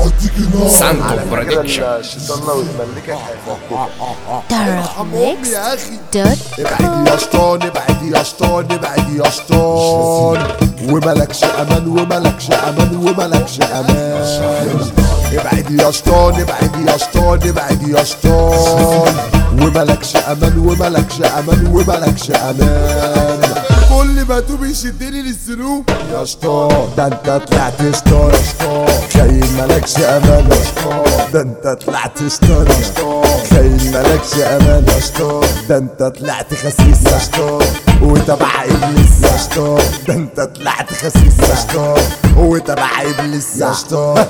هديكي نار سانتو على فكرة برودكشن الشيطان لو اتملكك هيفكك أمي يا أخي دوت ابعد يا شطان ابعد يا شطان ابعد يا شطان وملكش امان وملكش امان وملكش امان ابعد يا شطان ابعد يا شطان ابعد يا شطان وملكش امان وملكش امان وملكش امان كل ما توب يشدني للذنوب يا شطان ده انت طلعت شطان يا شطان خاين ملكش امان يا شطان ده انت طلعت شطان يا شطان خاين ملكش امان يا شطان ده انت طلعت خسيس يا شطان وتبع ابليس يا شطان ده انت طلعت خسيس يا شطان وتبع ابليس يا شطان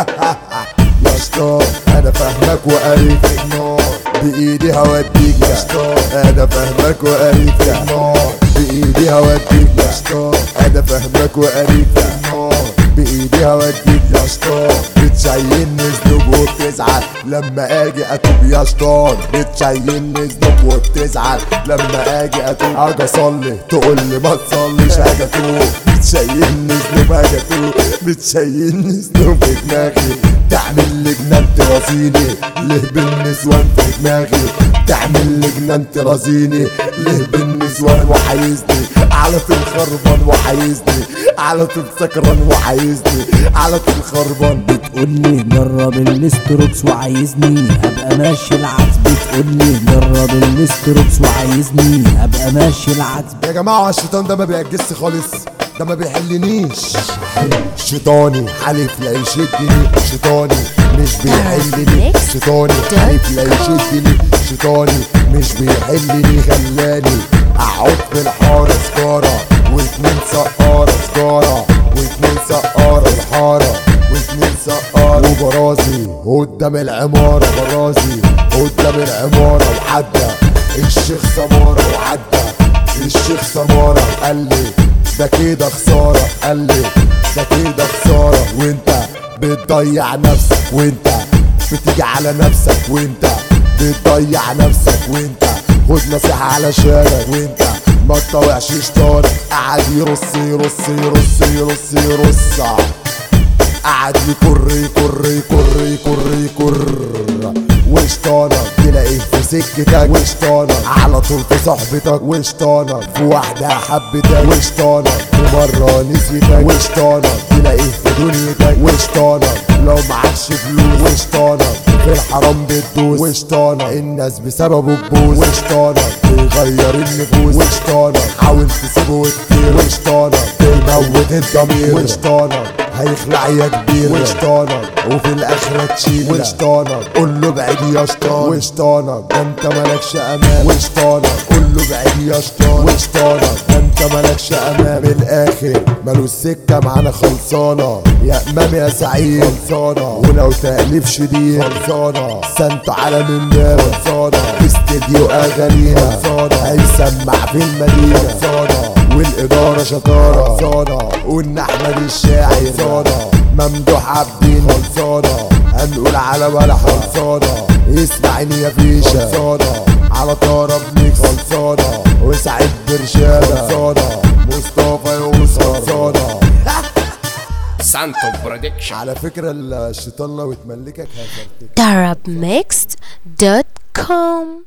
يا شطان انا فاهمك وقريت النار بايدي هوديك يا شطان انا فاهمك وقريت النار بايدي هوديك يا شطان انا فاهمك وقريت النار بايدي هوديك يا شطان بتشيلني ذنوب وبتزعل لما اجي اتوب يا شطان بتشيلني ذنوب وبتزعل لما اجي اتوب اجي اصلي تقول لي ما تصليش اجي اتوب بتشيلني ذنوب اجي اتوب بتشيلني ذنوب في دماغي تعمل لي جنان ترازيني ليه بالنسوان في دماغي تعمل لي جنان ترازيني ليه بالنسوان وحيزني على طول خربان وحيزني على طول سكران وحيزني على طول خربان بتقولي جرب الاستروكس وعايزني ابقى ماشي العكس بتقولي جرب الاستروكس وعايزني ابقى ماشي العكس يا جماعة الشيطان ده ما بيعجزش خالص ده ما بيحلنيش شيطاني حلف لا يشدني شيطاني مش بيحلني شيطاني حلف لا يشدني شيطاني مش بيحلني خلاني اقعد في الحارة سجارة واتنين سقارة سجارة واتنين سقارة الحارة واتنين سقارة وبرازي قدام العمارة برازي قدام العمارة وعدى الشيخ سمارة وعدى الشيخ سمارة قال لي ده كده خسارة قال لي ده كده خسارة وانت بتضيع نفسك وانت بتيجي على نفسك وانت بتضيع نفسك وانت خد نصيحة على شارك وانت ما تطوعش شطارك قعد يرص يرص يرص يرص يرص قعد يكر يكر يكر يكر يكر وشطانك تلاقيه في سكتك وشطانك على طول في صحبتك وشطانك في واحدة حبتك وشطانك في مرة نسيتك وشطانك تلاقيه في دنيتك وشطانك لو معكش فلوس وشطانك في الحرام بتدوس وشطانك الناس بسببه تبوظ وشطانك بيغير النفوس وشطانك حاول تسيبه وتطير وشطانك بيموت الضمير وشطانك هيخلع يا كبير وشطانك وفي الاخرة تشيل وشطانك قول له بعيد يا شطان وشطانك ده انت مالكش امان وشطانك قول له بعيد يا شطان وشطانك ده انت مالكش امان من الاخر مالوش سكة معانا خلصانة يا امام يا سعيد خلصانة ولو تأليف شديد خلصانة سنت على من خلصانة استديو اغانينا خلصانة هيسمع في المدينة خلصانة والإدارة شطارة خلصانة قلنا أحمد الشاعر خلصانة ممدوح عبدين خلصانة هنقول على ولا خلصانة اسمعني يا فيشة خلصانة على طرب ميكس خلصانة وسعيد برشادة خلصانة مصطفى يوسف خلصانة سانتو برودكشن على فكرة الشيطان لو اتملكك هيفرتك darabmixed.com